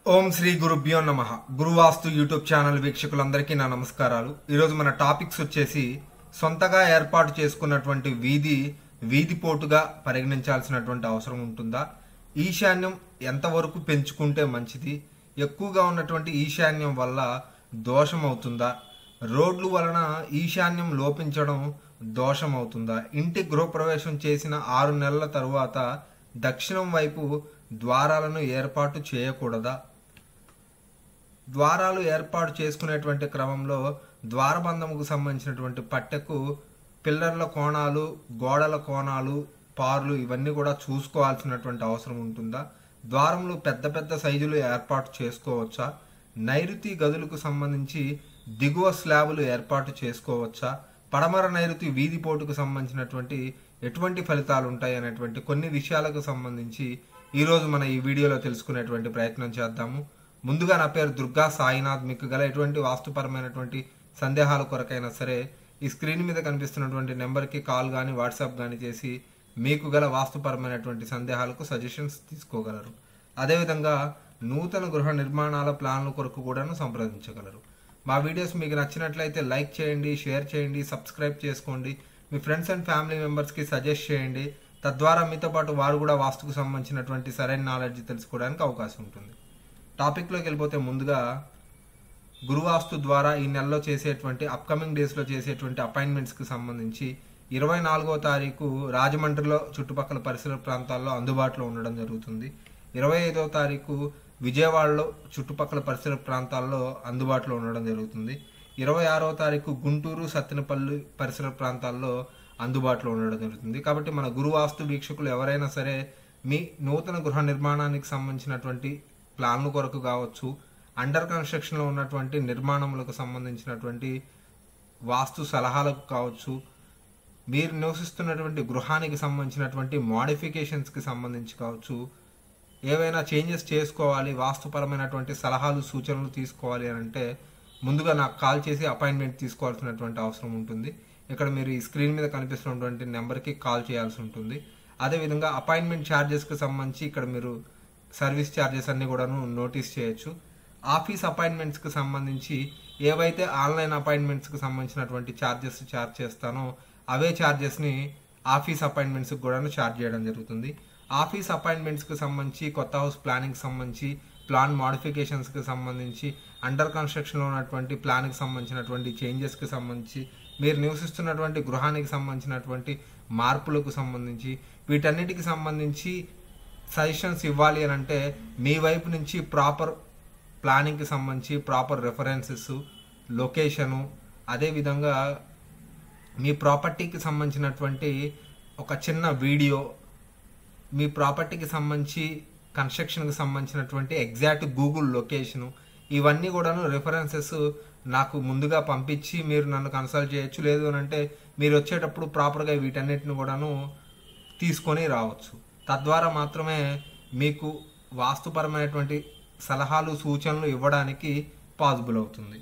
ఓం శ్రీ గురుభ్యో నమ గురువాస్తు YouTube channel వీక్షకులందరికీ నా నమస్కారాలు ఈరోజు మన టాపిక్స్ వచ్చేసి సొంతగా ఏర్పాటు చేసుకున్నటువంటి వీధి వీధి పోటుగా పరిగణించాల్సినటువంటి అవసరం ఉంటుందా ఈశాన్యం ఎంతవరకు పెంచుకుంటే మంచిది ఎక్కువగా ఉన్నటువంటి ఈశాన్యం వల్ల దోషం అవుతుందా రోడ్లు వలన ఈశాన్యం లోపించడం దోషం అవుతుందా ఇంటి గృహప్రవేశం చేసిన ఆరు నెలల తరువాత దక్షిణం వైపు ద్వారాలను ఏర్పాటు చేయకూడదా ద్వారాలు ఏర్పాటు చేసుకునేటువంటి క్రమంలో ద్వారబంధముకు సంబంధించినటువంటి పట్టెకు పిల్లర్ల కోణాలు గోడల కోణాలు పార్లు ఇవన్నీ కూడా చూసుకోవాల్సినటువంటి అవసరం ఉంటుందా ద్వారములు పెద్ద పెద్ద సైజులు ఏర్పాటు చేసుకోవచ్చా నైరుతి గదులకు సంబంధించి దిగువ స్లాబులు ఏర్పాటు చేసుకోవచ్చా పడమర నైరుతి వీధి పోటుకు సంబంధించినటువంటి ఎటువంటి ఫలితాలు ఉంటాయి అనేటువంటి కొన్ని విషయాలకు సంబంధించి ఈరోజు మన ఈ వీడియోలో తెలుసుకునేటువంటి ప్రయత్నం చేద్దాము ముందుగా నా పేరు దుర్గా సాయినాథ్ మీకు గల ఎటువంటి వాస్తుపరమైనటువంటి సందేహాల కొరకైనా సరే ఈ స్క్రీన్ మీద కనిపిస్తున్నటువంటి నెంబర్కి కాల్ కానీ వాట్సాప్ కానీ చేసి మీకు గల వాస్తుపరమైనటువంటి సందేహాలకు సజెషన్స్ తీసుకోగలరు అదేవిధంగా నూతన గృహ నిర్మాణాల ప్లాన్ల కొరకు కూడాను సంప్రదించగలరు మా వీడియోస్ మీకు నచ్చినట్లయితే లైక్ చేయండి షేర్ చేయండి సబ్స్క్రైబ్ చేసుకోండి మీ ఫ్రెండ్స్ అండ్ ఫ్యామిలీ మెంబర్స్కి సజెస్ట్ చేయండి తద్వారా మీతో పాటు వారు కూడా వాస్తుకు సంబంధించినటువంటి సరైన నాలెడ్జ్ తెలుసుకోవడానికి అవకాశం ఉంటుంది టాపిక్లోకి వెళ్ళిపోతే ముందుగా గురువాస్తు ద్వారా ఈ నెలలో చేసేటువంటి అప్కమింగ్ డేస్లో చేసేటువంటి అపాయింట్మెంట్స్కి సంబంధించి ఇరవై నాలుగో తారీఖు రాజమండ్రిలో చుట్టుపక్కల పరిసర ప్రాంతాల్లో అందుబాటులో ఉండడం జరుగుతుంది ఇరవై ఐదో తారీఖు విజయవాడలో చుట్టుపక్కల పరిసర ప్రాంతాల్లో అందుబాటులో ఉండడం జరుగుతుంది ఇరవై ఆరో తారీఖు గుంటూరు సత్తెనపల్లి పరిసర ప్రాంతాల్లో అందుబాటులో ఉండడం జరుగుతుంది కాబట్టి మన గురువాస్తు వీక్షకులు ఎవరైనా సరే మీ నూతన గృహ నిర్మాణానికి సంబంధించినటువంటి ప్లాన్ల కొరకు కావచ్చు అండర్ కన్స్ట్రక్షన్లో ఉన్నటువంటి నిర్మాణములకు సంబంధించినటువంటి వాస్తు సలహాలకు కావచ్చు మీరు నివసిస్తున్నటువంటి గృహానికి సంబంధించినటువంటి మోడిఫికేషన్స్కి సంబంధించి కావచ్చు ఏవైనా చేంజెస్ చేసుకోవాలి వాస్తుపరమైనటువంటి సలహాలు సూచనలు తీసుకోవాలి అని అంటే ముందుగా నాకు కాల్ చేసి అపాయింట్మెంట్ తీసుకోవాల్సినటువంటి అవసరం ఉంటుంది ఇక్కడ మీరు ఈ స్క్రీన్ మీద కనిపిస్తున్నటువంటి నెంబర్కి కాల్ చేయాల్సి ఉంటుంది అదేవిధంగా అపాయింట్మెంట్ ఛార్జెస్కి సంబంధించి ఇక్కడ మీరు సర్వీస్ ఛార్జెస్ అన్ని కూడాను నోటీస్ చేయొచ్చు ఆఫీస్ అపాయింట్మెంట్స్కి సంబంధించి ఏవైతే ఆన్లైన్ అపాయింట్మెంట్స్కి సంబంధించినటువంటి ఛార్జెస్ ఛార్జ్ చేస్తానో అవే ఛార్జెస్ని ఆఫీస్ అపాయింట్మెంట్స్కి కూడా ఛార్జ్ చేయడం జరుగుతుంది ఆఫీస్ అపాయింట్మెంట్స్కి సంబంధించి కొత్త హౌస్ ప్లానింగ్కి సంబంధించి ప్లాన్ మోడిఫికేషన్స్కి సంబంధించి అండర్ కన్స్ట్రక్షన్లో ఉన్నటువంటి ప్లాన్కి సంబంధించినటువంటి చేంజెస్కి సంబంధించి మీరు నివసిస్తున్నటువంటి గృహానికి సంబంధించినటువంటి మార్పులకు సంబంధించి వీటన్నిటికి సంబంధించి సజెషన్స్ ఇవ్వాలి అని అంటే మీ వైపు నుంచి ప్రాపర్ ప్లానింగ్కి సంబంధించి ప్రాపర్ రెఫరెన్సెస్ లొకేషను అదేవిధంగా మీ ప్రాపర్టీకి సంబంధించినటువంటి ఒక చిన్న వీడియో మీ ప్రాపర్టీకి సంబంధించి కన్స్ట్రక్షన్కి సంబంధించినటువంటి ఎగ్జాక్ట్ గూగుల్ లొకేషను ఇవన్నీ కూడాను రెఫరెన్సెస్ నాకు ముందుగా పంపించి మీరు నన్ను కన్సల్ట్ చేయొచ్చు లేదు అని అంటే మీరు వచ్చేటప్పుడు ప్రాపర్గా వీటన్నిటిని కూడాను తీసుకొని రావచ్చు తద్వారా మాత్రమే మీకు వాస్తుపరమైనటువంటి సలహాలు సూచనలు ఇవ్వడానికి పాసిబుల్ అవుతుంది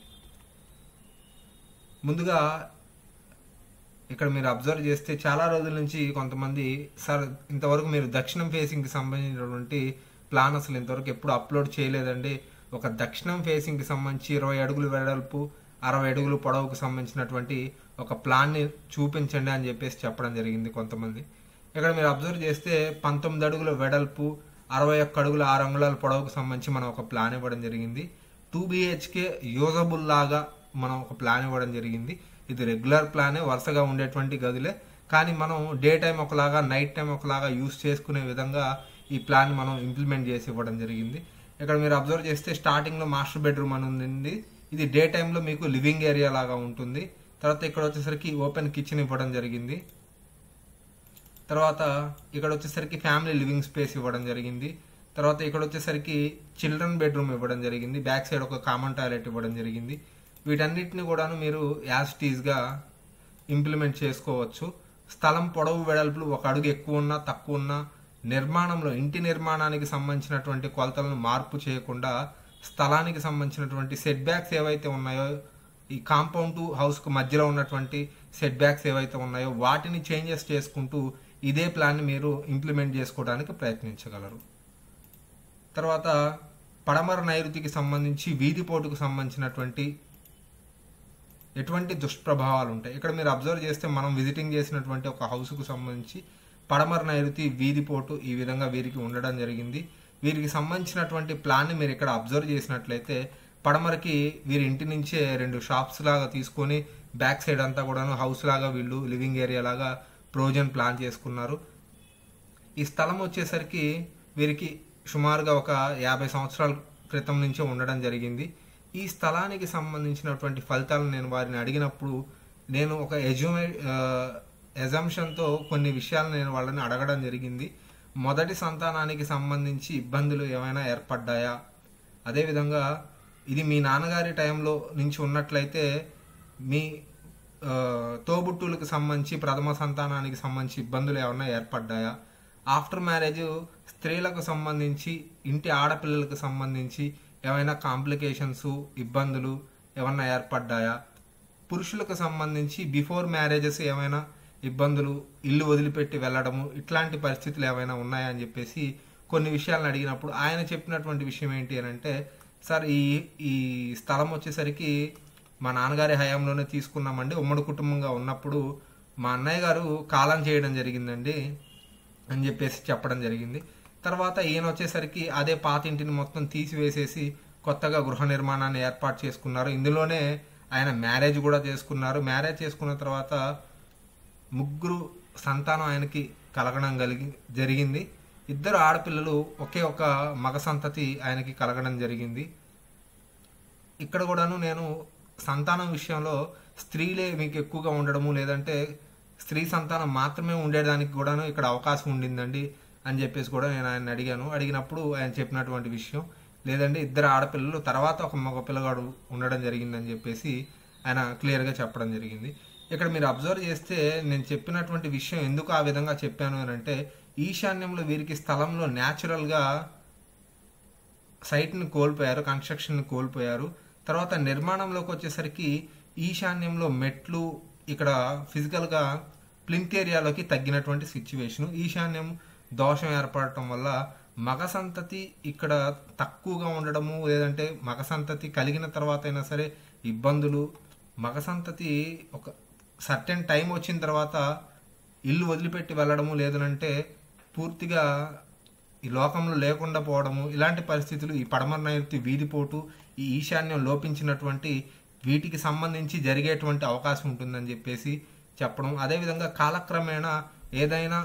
ముందుగా ఇక్కడ మీరు అబ్జర్వ్ చేస్తే చాలా రోజుల నుంచి కొంతమంది సార్ ఇంతవరకు మీరు దక్షిణం ఫేసింగ్కి సంబంధించినటువంటి ప్లాన్ అసలు ఇంతవరకు ఎప్పుడు అప్లోడ్ చేయలేదండి ఒక దక్షిణం ఫేసింగ్కి సంబంధించి ఇరవై అడుగులు వెడల్పు అరవై అడుగులు పొడవుకు సంబంధించినటువంటి ఒక ప్లాన్ని చూపించండి అని చెప్పేసి చెప్పడం జరిగింది కొంతమంది ఇక్కడ మీరు అబ్జర్వ్ చేస్తే పంతొమ్మిది అడుగుల వెడల్పు అరవై ఒక్క అడుగుల ఆరు అంగుళాల పొడవుకు సంబంధించి మనం ఒక ప్లాన్ ఇవ్వడం జరిగింది టూ బిహెచ్కే యూజబుల్ లాగా మనం ఒక ప్లాన్ ఇవ్వడం జరిగింది ఇది రెగ్యులర్ ప్లానే వరుసగా ఉండేటువంటి గదులే కానీ మనం డే టైం ఒకలాగా నైట్ టైం ఒకలాగా యూస్ చేసుకునే విధంగా ఈ ప్లాన్ మనం ఇంప్లిమెంట్ చేసి ఇవ్వడం జరిగింది ఇక్కడ మీరు అబ్జర్వ్ చేస్తే స్టార్టింగ్లో మాస్టర్ బెడ్రూమ్ అని ఉంది ఇది డే టైంలో మీకు లివింగ్ ఏరియా లాగా ఉంటుంది తర్వాత ఇక్కడ వచ్చేసరికి ఓపెన్ కిచెన్ ఇవ్వడం జరిగింది తర్వాత ఇక్కడ వచ్చేసరికి ఫ్యామిలీ లివింగ్ స్పేస్ ఇవ్వడం జరిగింది తర్వాత ఇక్కడ వచ్చేసరికి చిల్డ్రన్ బెడ్రూమ్ ఇవ్వడం జరిగింది బ్యాక్ సైడ్ ఒక కామన్ టాయిలెట్ ఇవ్వడం జరిగింది వీటన్నిటిని కూడాను మీరు యాజ్ టీజ్గా ఇంప్లిమెంట్ చేసుకోవచ్చు స్థలం పొడవు వెడల్పులు ఒక అడుగు ఎక్కువ ఉన్నా తక్కువ ఉన్నా నిర్మాణంలో ఇంటి నిర్మాణానికి సంబంధించినటువంటి కొలతలను మార్పు చేయకుండా స్థలానికి సంబంధించినటువంటి సెట్ బ్యాక్స్ ఏవైతే ఉన్నాయో ఈ కాంపౌండ్ హౌస్కు మధ్యలో ఉన్నటువంటి సెట్ బ్యాక్స్ ఏవైతే ఉన్నాయో వాటిని చేంజెస్ చేసుకుంటూ ఇదే ప్లాన్ మీరు ఇంప్లిమెంట్ చేసుకోవడానికి ప్రయత్నించగలరు తర్వాత పడమర నైరుతికి సంబంధించి వీధిపోటుకు సంబంధించినటువంటి ఎటువంటి దుష్ప్రభావాలు ఉంటాయి ఇక్కడ మీరు అబ్జర్వ్ చేస్తే మనం విజిటింగ్ చేసినటువంటి ఒక హౌస్కు సంబంధించి పడమర నైరుతి వీధిపోటు ఈ విధంగా వీరికి ఉండడం జరిగింది వీరికి సంబంధించినటువంటి ప్లాన్ని మీరు ఇక్కడ అబ్జర్వ్ చేసినట్లయితే పడమరకి వీరి ఇంటి నుంచే రెండు షాప్స్ లాగా తీసుకొని బ్యాక్ సైడ్ అంతా కూడాను హౌస్ లాగా వీళ్ళు లివింగ్ ఏరియా లాగా ప్రోజన్ ప్లాన్ చేసుకున్నారు ఈ స్థలం వచ్చేసరికి వీరికి సుమారుగా ఒక యాభై సంవత్సరాల క్రితం నుంచే ఉండడం జరిగింది ఈ స్థలానికి సంబంధించినటువంటి ఫలితాలను నేను వారిని అడిగినప్పుడు నేను ఒక ఎజ్యూమే ఎజంషన్తో కొన్ని విషయాలు నేను వాళ్ళని అడగడం జరిగింది మొదటి సంతానానికి సంబంధించి ఇబ్బందులు ఏమైనా ఏర్పడ్డాయా అదేవిధంగా ఇది మీ నాన్నగారి టైంలో నుంచి ఉన్నట్లయితే మీ ఆ, తోబుట్టువులకు సంబంధించి ప్రథమ సంతానానికి సంబంధించి ఇబ్బందులు ఏమైనా ఏర్పడ్డాయా ఆఫ్టర్ మ్యారేజ్ స్త్రీలకు సంబంధించి ఇంటి ఆడపిల్లలకు సంబంధించి ఏమైనా కాంప్లికేషన్స్ ఇబ్బందులు ఏమైనా ఏర్పడ్డాయా పురుషులకు సంబంధించి బిఫోర్ మ్యారేజెస్ ఏమైనా ఇబ్బందులు ఇల్లు వదిలిపెట్టి వెళ్ళడము ఇట్లాంటి పరిస్థితులు ఏమైనా ఉన్నాయా అని చెప్పేసి కొన్ని విషయాలను అడిగినప్పుడు ఆయన చెప్పినటువంటి విషయం ఏంటి అని అంటే సార్ ఈ ఈ స్థలం వచ్చేసరికి మా నాన్నగారి హయాంలోనే తీసుకున్నామండి ఉమ్మడి కుటుంబంగా ఉన్నప్పుడు మా అన్నయ్య గారు కాలం చేయడం జరిగిందండి అని చెప్పేసి చెప్పడం జరిగింది తర్వాత ఈయన వచ్చేసరికి అదే పాత ఇంటిని మొత్తం తీసివేసేసి కొత్తగా గృహ నిర్మాణాన్ని ఏర్పాటు చేసుకున్నారు ఇందులోనే ఆయన మ్యారేజ్ కూడా చేసుకున్నారు మ్యారేజ్ చేసుకున్న తర్వాత ముగ్గురు సంతానం ఆయనకి కలగడం కలిగి జరిగింది ఇద్దరు ఆడపిల్లలు ఒకే ఒక మగ సంతతి ఆయనకి కలగడం జరిగింది ఇక్కడ కూడాను నేను సంతానం విషయంలో స్త్రీలే మీకు ఎక్కువగా ఉండడము లేదంటే స్త్రీ సంతానం మాత్రమే ఉండేదానికి కూడాను ఇక్కడ అవకాశం ఉండిందండి అని చెప్పేసి కూడా నేను ఆయన అడిగాను అడిగినప్పుడు ఆయన చెప్పినటువంటి విషయం లేదండి ఇద్దరు ఆడపిల్లలు తర్వాత ఒక మగ పిల్లగాడు ఉండడం జరిగిందని చెప్పేసి ఆయన క్లియర్గా చెప్పడం జరిగింది ఇక్కడ మీరు అబ్జర్వ్ చేస్తే నేను చెప్పినటువంటి విషయం ఎందుకు ఆ విధంగా చెప్పాను అని అంటే ఈశాన్యంలో వీరికి స్థలంలో న్యాచురల్గా సైట్ని కోల్పోయారు కన్స్ట్రక్షన్ని కోల్పోయారు తర్వాత నిర్మాణంలోకి వచ్చేసరికి ఈశాన్యంలో మెట్లు ఇక్కడ ఫిజికల్గా ప్లింత్ ఏరియాలోకి తగ్గినటువంటి సిచ్యువేషన్ ఈశాన్యం దోషం ఏర్పడటం వల్ల మగ సంతతి ఇక్కడ తక్కువగా ఉండడము లేదంటే మగ సంతతి కలిగిన తర్వాత అయినా సరే ఇబ్బందులు మగ సంతతి ఒక సర్టెన్ టైం వచ్చిన తర్వాత ఇల్లు వదిలిపెట్టి వెళ్ళడము లేదనంటే పూర్తిగా ఈ లోకంలో లేకుండా పోవడము ఇలాంటి పరిస్థితులు ఈ పడమర నైరుతి వీధిపోటు ఈ ఈశాన్యం లోపించినటువంటి వీటికి సంబంధించి జరిగేటువంటి అవకాశం ఉంటుందని చెప్పేసి చెప్పడం అదేవిధంగా కాలక్రమేణా ఏదైనా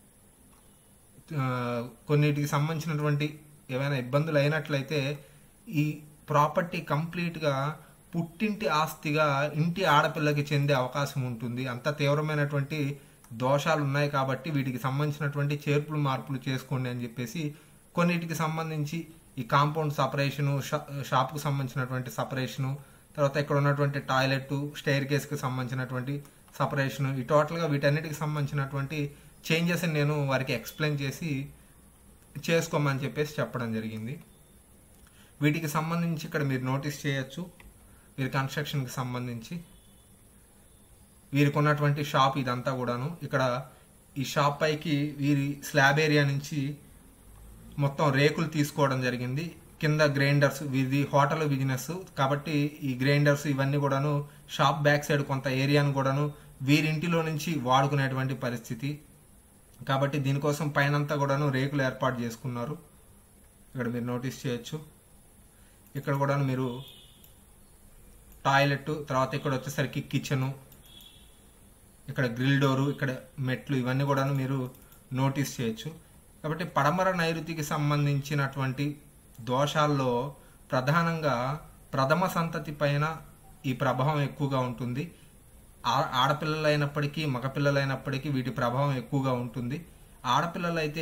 ఆ, కొన్నిటికి సంబంధించినటువంటి ఏమైనా ఇబ్బందులు అయినట్లయితే ఈ ప్రాపర్టీ కంప్లీట్గా పుట్టింటి ఆస్తిగా ఇంటి ఆడపిల్లకి చెందే అవకాశం ఉంటుంది అంత తీవ్రమైనటువంటి దోషాలు ఉన్నాయి కాబట్టి వీటికి సంబంధించినటువంటి చేర్పులు మార్పులు చేసుకోండి అని చెప్పేసి కొన్నిటికి సంబంధించి ఈ కాంపౌండ్ సపరేషను షా షాప్కు సంబంధించినటువంటి సపరేషను తర్వాత ఇక్కడ ఉన్నటువంటి టాయిలెట్ స్టైర్ కేస్కి సంబంధించినటువంటి సపరేషను ఈ టోటల్గా వీటన్నిటికి సంబంధించినటువంటి చేంజెస్ నేను వారికి ఎక్స్ప్లెయిన్ చేసి చేసుకోమని చెప్పేసి చెప్పడం జరిగింది వీటికి సంబంధించి ఇక్కడ మీరు నోటీస్ చేయొచ్చు వీరి కన్స్ట్రక్షన్కి సంబంధించి వీరికి ఉన్నటువంటి షాప్ ఇదంతా కూడాను ఇక్కడ ఈ షాప్ పైకి వీరి స్లాబ్ ఏరియా నుంచి మొత్తం రేకులు తీసుకోవడం జరిగింది కింద గ్రైండర్స్ వీరిది హోటల్ బిజినెస్ కాబట్టి ఈ గ్రైండర్స్ ఇవన్నీ కూడాను షాప్ బ్యాక్ సైడ్ కొంత ఏరియాను కూడాను వీరింటిలో నుంచి వాడుకునేటువంటి పరిస్థితి కాబట్టి దీనికోసం పైనంతా కూడాను రేకులు ఏర్పాటు చేసుకున్నారు ఇక్కడ మీరు నోటీస్ చేయొచ్చు ఇక్కడ కూడాను మీరు టాయిలెట్ తర్వాత ఇక్కడ వచ్చేసరికి కిచెను ఇక్కడ గ్రిల్ డోరు ఇక్కడ మెట్లు ఇవన్నీ కూడాను మీరు నోటీస్ చేయొచ్చు కాబట్టి పడమర నైరుతికి సంబంధించినటువంటి దోషాల్లో ప్రధానంగా ప్రథమ సంతతి పైన ఈ ప్రభావం ఎక్కువగా ఉంటుంది ఆ- ఆడపిల్లలైనప్పటికీ మగపిల్లలైనప్పటికీ వీటి ప్రభావం ఎక్కువగా ఉంటుంది ఆడపిల్లలైతే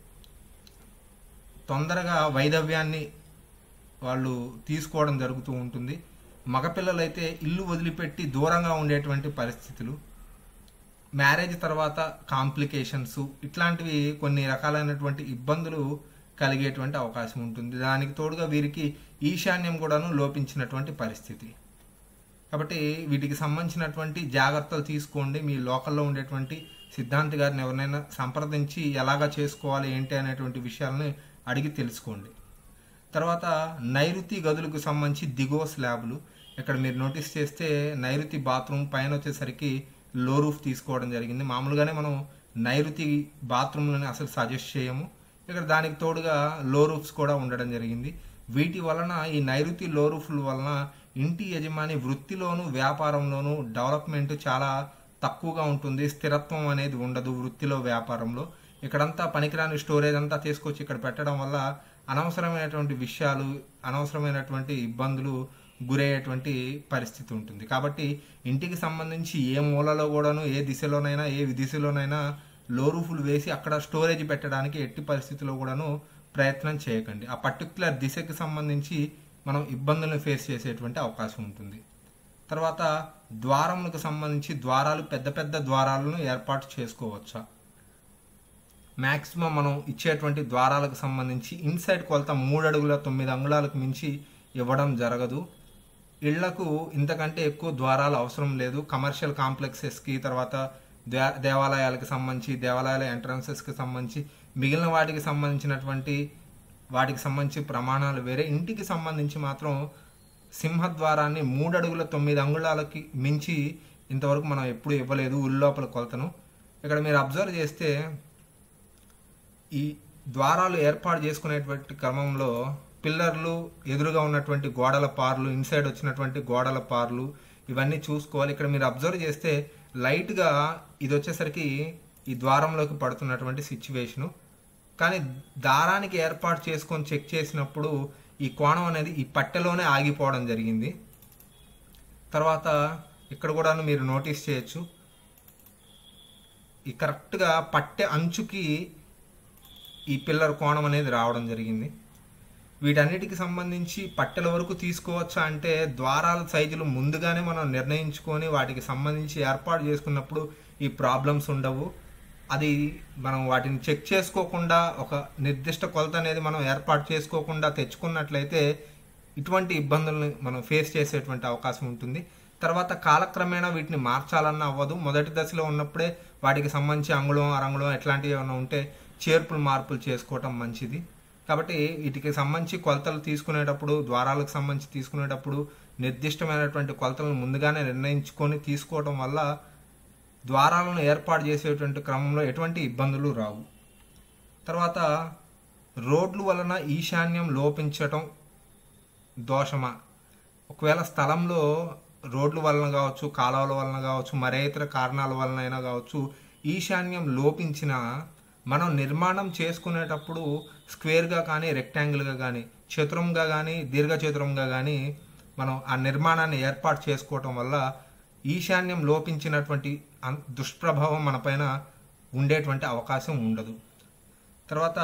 తొందరగా వైధవ్యాన్ని వాళ్ళు తీసుకోవడం జరుగుతూ ఉంటుంది మగపిల్లలైతే ఇల్లు వదిలిపెట్టి దూరంగా ఉండేటువంటి పరిస్థితులు మ్యారేజ్ తర్వాత కాంప్లికేషన్స్ ఇట్లాంటివి కొన్ని రకాలైనటువంటి ఇబ్బందులు కలిగేటువంటి అవకాశం ఉంటుంది దానికి తోడుగా వీరికి ఈశాన్యం కూడాను లోపించినటువంటి పరిస్థితి కాబట్టి వీటికి సంబంధించినటువంటి జాగ్రత్తలు తీసుకోండి మీ లోకల్లో ఉండేటువంటి సిద్ధాంతి గారిని ఎవరినైనా సంప్రదించి ఎలాగా చేసుకోవాలి ఏంటి అనేటువంటి విషయాలని అడిగి తెలుసుకోండి తర్వాత నైరుతి గదులకు సంబంధించి దిగువ స్లాబ్లు ఇక్కడ మీరు నోటీస్ చేస్తే నైరుతి బాత్రూమ్ పైన వచ్చేసరికి లో రూఫ్ తీసుకోవడం జరిగింది మామూలుగానే మనం నైరుతి బాత్రూమ్లని అసలు సజెస్ట్ చేయము ఇక్కడ దానికి తోడుగా లో రూఫ్స్ కూడా ఉండడం జరిగింది వీటి వలన ఈ నైరుతి లో రూఫ్ల వలన ఇంటి యజమాని వృత్తిలోను వ్యాపారంలోను డెవలప్మెంట్ చాలా తక్కువగా ఉంటుంది స్థిరత్వం అనేది ఉండదు వృత్తిలో వ్యాపారంలో ఇక్కడంతా పనికిరాని స్టోరేజ్ అంతా తీసుకొచ్చి ఇక్కడ పెట్టడం వల్ల అనవసరమైనటువంటి విషయాలు అనవసరమైనటువంటి ఇబ్బందులు గురయ్యేటువంటి పరిస్థితి ఉంటుంది కాబట్టి ఇంటికి సంబంధించి ఏ మూలలో కూడాను ఏ దిశలోనైనా ఏ దిశలోనైనా లో రూఫులు వేసి అక్కడ స్టోరేజ్ పెట్టడానికి ఎట్టి పరిస్థితుల్లో కూడాను ప్రయత్నం చేయకండి ఆ పర్టికులర్ దిశకి సంబంధించి మనం ఇబ్బందులను ఫేస్ చేసేటువంటి అవకాశం ఉంటుంది తర్వాత ద్వారములకు సంబంధించి ద్వారాలు పెద్ద పెద్ద ద్వారాలను ఏర్పాటు చేసుకోవచ్చా మ్యాక్సిమం మనం ఇచ్చేటువంటి ద్వారాలకు సంబంధించి ఇన్సైడ్ కొలత మూడు అడుగుల తొమ్మిది అంగుళాలకు మించి ఇవ్వడం జరగదు ఇళ్లకు ఇంతకంటే ఎక్కువ ద్వారాలు అవసరం లేదు కమర్షియల్ కాంప్లెక్సెస్కి తర్వాత దే దేవాలయాలకు సంబంధించి దేవాలయాల ఎంట్రన్సెస్కి సంబంధించి మిగిలిన వాటికి సంబంధించినటువంటి వాటికి సంబంధించి ప్రమాణాలు వేరే ఇంటికి సంబంధించి మాత్రం సింహద్వారాన్ని మూడు అడుగుల తొమ్మిది అంగుళాలకి మించి ఇంతవరకు మనం ఎప్పుడు ఇవ్వలేదు ఉల్లోపల కొలతను ఇక్కడ మీరు అబ్జర్వ్ చేస్తే ఈ ద్వారాలు ఏర్పాటు చేసుకునేటువంటి క్రమంలో పిల్లర్లు ఎదురుగా ఉన్నటువంటి గోడల పార్లు ఇన్సైడ్ వచ్చినటువంటి గోడల పార్లు ఇవన్నీ చూసుకోవాలి ఇక్కడ మీరు అబ్జర్వ్ చేస్తే లైట్గా ఇది వచ్చేసరికి ఈ ద్వారంలోకి పడుతున్నటువంటి సిచ్యువేషను కానీ దారానికి ఏర్పాటు చేసుకొని చెక్ చేసినప్పుడు ఈ కోణం అనేది ఈ పట్టెలోనే ఆగిపోవడం జరిగింది తర్వాత ఇక్కడ కూడా మీరు నోటీస్ చేయొచ్చు ఈ కరెక్ట్గా పట్టె అంచుకి ఈ పిల్లర్ కోణం అనేది రావడం జరిగింది వీటన్నిటికి సంబంధించి పట్టెల వరకు తీసుకోవచ్చా అంటే ద్వారాల సైజులు ముందుగానే మనం నిర్ణయించుకొని వాటికి సంబంధించి ఏర్పాటు చేసుకున్నప్పుడు ఈ ప్రాబ్లమ్స్ ఉండవు అది మనం వాటిని చెక్ చేసుకోకుండా ఒక నిర్దిష్ట కొలత అనేది మనం ఏర్పాటు చేసుకోకుండా తెచ్చుకున్నట్లయితే ఇటువంటి ఇబ్బందులను మనం ఫేస్ చేసేటువంటి అవకాశం ఉంటుంది తర్వాత కాలక్రమేణా వీటిని మార్చాలన్న అవ్వదు మొదటి దశలో ఉన్నప్పుడే వాటికి సంబంధించి అంగుళం అరంగుళం ఎట్లాంటివి ఏమైనా ఉంటే చేర్పులు మార్పులు చేసుకోవటం మంచిది కాబట్టి వీటికి సంబంధించి కొలతలు తీసుకునేటప్పుడు ద్వారాలకు సంబంధించి తీసుకునేటప్పుడు నిర్దిష్టమైనటువంటి కొలతలను ముందుగానే నిర్ణయించుకొని తీసుకోవడం వల్ల ద్వారాలను ఏర్పాటు చేసేటువంటి క్రమంలో ఎటువంటి ఇబ్బందులు రావు తర్వాత రోడ్లు వలన ఈశాన్యం లోపించటం దోషమా ఒకవేళ స్థలంలో రోడ్ల వలన కావచ్చు కాలువల వలన కావచ్చు మరే ఇతర కారణాల వలన అయినా కావచ్చు ఈశాన్యం లోపించిన మనం నిర్మాణం చేసుకునేటప్పుడు స్క్వేర్గా కానీ రెక్టాంగిల్గా కానీ చతురంగా కానీ దీర్ఘచతురంగా కానీ మనం ఆ నిర్మాణాన్ని ఏర్పాటు చేసుకోవటం వల్ల ఈశాన్యం లోపించినటువంటి అన్- దుష్ప్రభావం మనపైన ఉండేటువంటి అవకాశం ఉండదు తర్వాత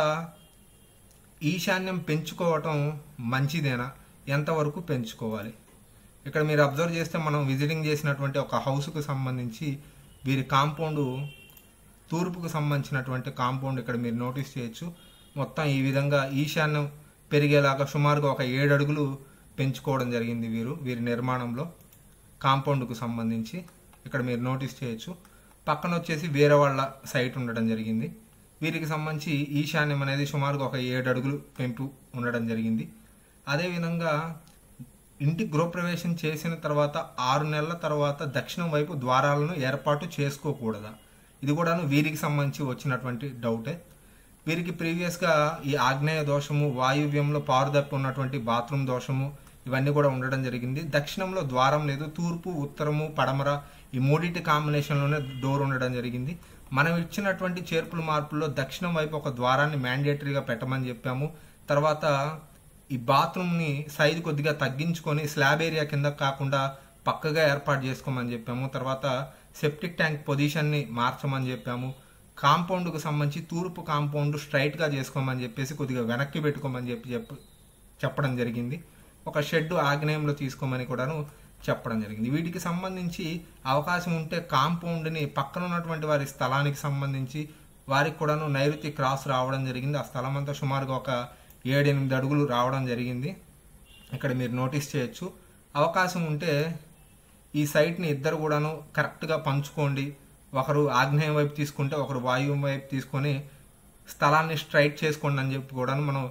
ఈశాన్యం పెంచుకోవటం మంచిదేనా ఎంతవరకు పెంచుకోవాలి ఇక్కడ మీరు అబ్జర్వ్ చేస్తే మనం విజిటింగ్ చేసినటువంటి ఒక హౌస్కు సంబంధించి వీరి కాంపౌండ్ తూర్పుకు సంబంధించినటువంటి కాంపౌండ్ ఇక్కడ మీరు నోటీస్ చేయొచ్చు మొత్తం ఈ విధంగా ఈశాన్యం పెరిగేలాగా సుమారుగా ఒక ఏడు అడుగులు పెంచుకోవడం జరిగింది వీరు వీరి నిర్మాణంలో కాంపౌండ్కు సంబంధించి ఇక్కడ మీరు నోటీస్ చేయొచ్చు పక్కన వచ్చేసి వేరే వాళ్ళ సైట్ ఉండడం జరిగింది వీరికి సంబంధించి ఈశాన్యం అనేది సుమారుగా ఒక ఏడు అడుగులు పెంపు ఉండడం జరిగింది అదేవిధంగా ఇంటి గృహప్రవేశం చేసిన తర్వాత ఆరు నెలల తర్వాత దక్షిణం వైపు ద్వారాలను ఏర్పాటు చేసుకోకూడదా ఇది కూడాను వీరికి సంబంధించి వచ్చినటువంటి డౌటే వీరికి ప్రీవియస్గా ఈ ఆగ్నేయ దోషము వాయువ్యంలో పారుదప్పి ఉన్నటువంటి బాత్రూమ్ దోషము ఇవన్నీ కూడా ఉండడం జరిగింది దక్షిణంలో ద్వారం లేదు తూర్పు ఉత్తరము పడమర ఈ మూడింటి కాంబినేషన్లోనే డోర్ ఉండడం జరిగింది మనం ఇచ్చినటువంటి చేర్పుల మార్పుల్లో దక్షిణం వైపు ఒక ద్వారాన్ని మ్యాండేటరీగా పెట్టమని చెప్పాము తర్వాత ఈ బాత్రూమ్ని సైజు కొద్దిగా తగ్గించుకొని స్లాబ్ ఏరియా కింద కాకుండా పక్కగా ఏర్పాటు చేసుకోమని చెప్పాము తర్వాత సెప్టిక్ ట్యాంక్ పొజిషన్ని మార్చమని చెప్పాము కాంపౌండ్కు సంబంధించి తూర్పు కాంపౌండ్ స్ట్రైట్గా చేసుకోమని చెప్పేసి కొద్దిగా వెనక్కి పెట్టుకోమని చెప్పి చెప్ప చెప్పడం జరిగింది ఒక షెడ్ ఆగ్నేయంలో తీసుకోమని కూడాను చెప్పడం జరిగింది వీటికి సంబంధించి అవకాశం ఉంటే కాంపౌండ్ని పక్కన ఉన్నటువంటి వారి స్థలానికి సంబంధించి వారికి కూడాను నైరుతి క్రాస్ రావడం జరిగింది ఆ స్థలం అంతా సుమారుగా ఒక ఏడెనిమిది అడుగులు రావడం జరిగింది ఇక్కడ మీరు నోటీస్ చేయొచ్చు అవకాశం ఉంటే ఈ సైట్ని ఇద్దరు కూడాను కరెక్ట్గా పంచుకోండి ఒకరు ఆగ్నేయం వైపు తీసుకుంటే ఒకరు వాయువ్యం వైపు తీసుకొని స్థలాన్ని స్ట్రైట్ చేసుకోండి అని చెప్పి కూడా మనం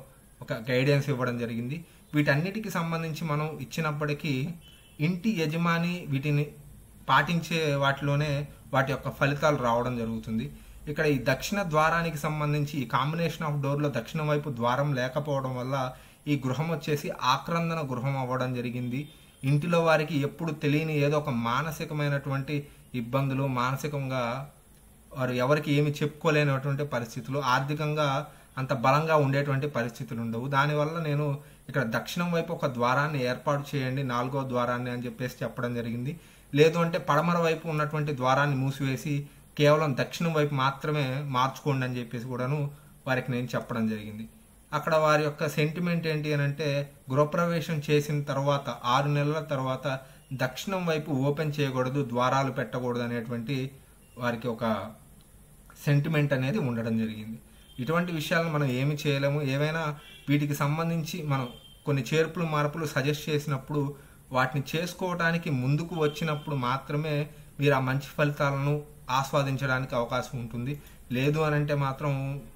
ఒక గైడెన్స్ ఇవ్వడం జరిగింది వీటన్నిటికి సంబంధించి మనం ఇచ్చినప్పటికీ ఇంటి యజమాని వీటిని పాటించే వాటిలోనే వాటి యొక్క ఫలితాలు రావడం జరుగుతుంది ఇక్కడ ఈ దక్షిణ ద్వారానికి సంబంధించి ఈ కాంబినేషన్ ఆఫ్ డోర్లో దక్షిణ వైపు ద్వారం లేకపోవడం వల్ల ఈ గృహం వచ్చేసి ఆక్రందన గృహం అవ్వడం జరిగింది ఇంటిలో వారికి ఎప్పుడు తెలియని ఏదో ఒక మానసికమైనటువంటి ఇబ్బందులు మానసికంగా వారు ఎవరికి ఏమి చెప్పుకోలేనటువంటి పరిస్థితులు ఆర్థికంగా అంత బలంగా ఉండేటువంటి పరిస్థితులు ఉండవు దానివల్ల నేను ఇక్కడ దక్షిణం వైపు ఒక ద్వారాన్ని ఏర్పాటు చేయండి నాలుగో ద్వారాన్ని అని చెప్పేసి చెప్పడం జరిగింది లేదు అంటే పడమర వైపు ఉన్నటువంటి ద్వారాన్ని మూసివేసి కేవలం దక్షిణం వైపు మాత్రమే మార్చుకోండి అని చెప్పేసి కూడాను వారికి నేను చెప్పడం జరిగింది అక్కడ వారి యొక్క సెంటిమెంట్ ఏంటి అని అంటే గృహప్రవేశం చేసిన తర్వాత ఆరు నెలల తర్వాత దక్షిణం వైపు ఓపెన్ చేయకూడదు ద్వారాలు పెట్టకూడదు అనేటువంటి వారికి ఒక సెంటిమెంట్ అనేది ఉండడం జరిగింది ఇటువంటి విషయాలను మనం ఏమి చేయలేము ఏవైనా వీటికి సంబంధించి మనం కొన్ని చేర్పులు మార్పులు సజెస్ట్ చేసినప్పుడు వాటిని చేసుకోవడానికి ముందుకు వచ్చినప్పుడు మాత్రమే మీరు ఆ మంచి ఫలితాలను ఆస్వాదించడానికి అవకాశం ఉంటుంది లేదు అని అంటే మాత్రం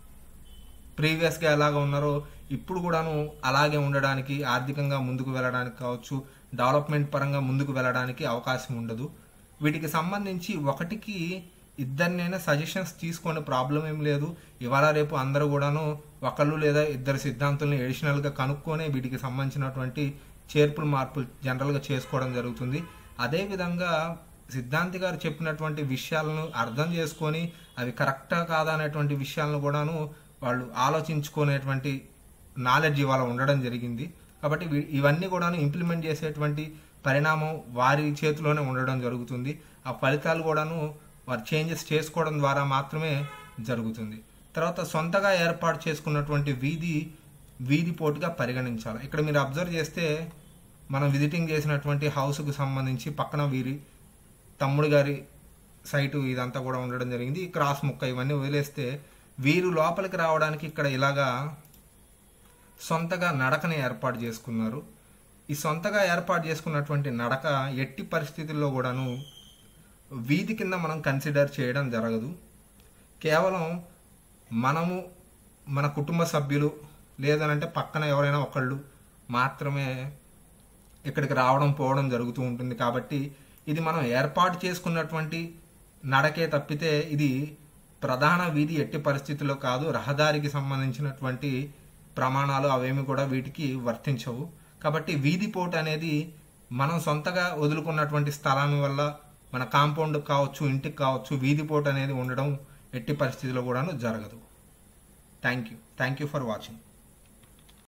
ప్రీవియస్గా ఎలాగ ఉన్నారో ఇప్పుడు కూడాను అలాగే ఉండడానికి ఆర్థికంగా ముందుకు వెళ్ళడానికి కావచ్చు డెవలప్మెంట్ పరంగా ముందుకు వెళ్ళడానికి అవకాశం ఉండదు వీటికి సంబంధించి ఒకటికి ఇద్దరినైనా సజెషన్స్ తీసుకునే ప్రాబ్లం ఏం లేదు ఇవాళ రేపు అందరూ కూడాను ఒకళ్ళు లేదా ఇద్దరు సిద్ధాంతుల్ని ఎడిషనల్గా కనుక్కొనే వీటికి సంబంధించినటువంటి చేర్పులు మార్పులు జనరల్గా చేసుకోవడం జరుగుతుంది అదేవిధంగా సిద్ధాంతి గారు చెప్పినటువంటి విషయాలను అర్థం చేసుకొని అవి కరెక్టా కాదా అనేటువంటి విషయాలను కూడాను వాళ్ళు ఆలోచించుకునేటువంటి నాలెడ్జ్ ఇవాళ ఉండడం జరిగింది కాబట్టి వీ- ఇవన్నీ కూడాను ఇంప్లిమెంట్ చేసేటువంటి పరిణామం వారి చేతిలోనే ఉండడం జరుగుతుంది ఆ ఫలితాలు కూడాను వారు చేంజెస్ చేసుకోవడం ద్వారా మాత్రమే జరుగుతుంది తర్వాత సొంతగా ఏర్పాటు చేసుకున్నటువంటి వీధి వీధి పోటుగా పరిగణించాలి ఇక్కడ మీరు అబ్జర్వ్ చేస్తే మనం విజిటింగ్ చేసినటువంటి హౌస్కు సంబంధించి పక్కన వీరి తమ్ముడు గారి సైటు ఇదంతా కూడా ఉండడం జరిగింది ఈ క్రాస్ ముక్క ఇవన్నీ వదిలేస్తే వీరు లోపలికి రావడానికి ఇక్కడ ఇలాగా సొంతగా నడకని ఏర్పాటు చేసుకున్నారు ఈ సొంతగా ఏర్పాటు చేసుకున్నటువంటి నడక ఎట్టి పరిస్థితుల్లో కూడాను వీధి కింద మనం కన్సిడర్ చేయడం జరగదు కేవలం మనము మన కుటుంబ సభ్యులు లేదనంటే పక్కన ఎవరైనా ఒకళ్ళు మాత్రమే ఇక్కడికి రావడం పోవడం జరుగుతూ ఉంటుంది కాబట్టి ఇది మనం ఏర్పాటు చేసుకున్నటువంటి నడకే తప్పితే ఇది ప్రధాన వీధి ఎట్టి పరిస్థితుల్లో కాదు రహదారికి సంబంధించినటువంటి ప్రమాణాలు అవేమి కూడా వీటికి వర్తించవు కాబట్టి వీధి పోటు అనేది మనం సొంతగా వదులుకున్నటువంటి స్థలం వల్ల మన కాంపౌండ్ కావచ్చు ఇంటికి కావచ్చు వీధి పోటు అనేది ఉండడం ఎట్టి పరిస్థితుల్లో కూడాను జరగదు thank you thank you for watching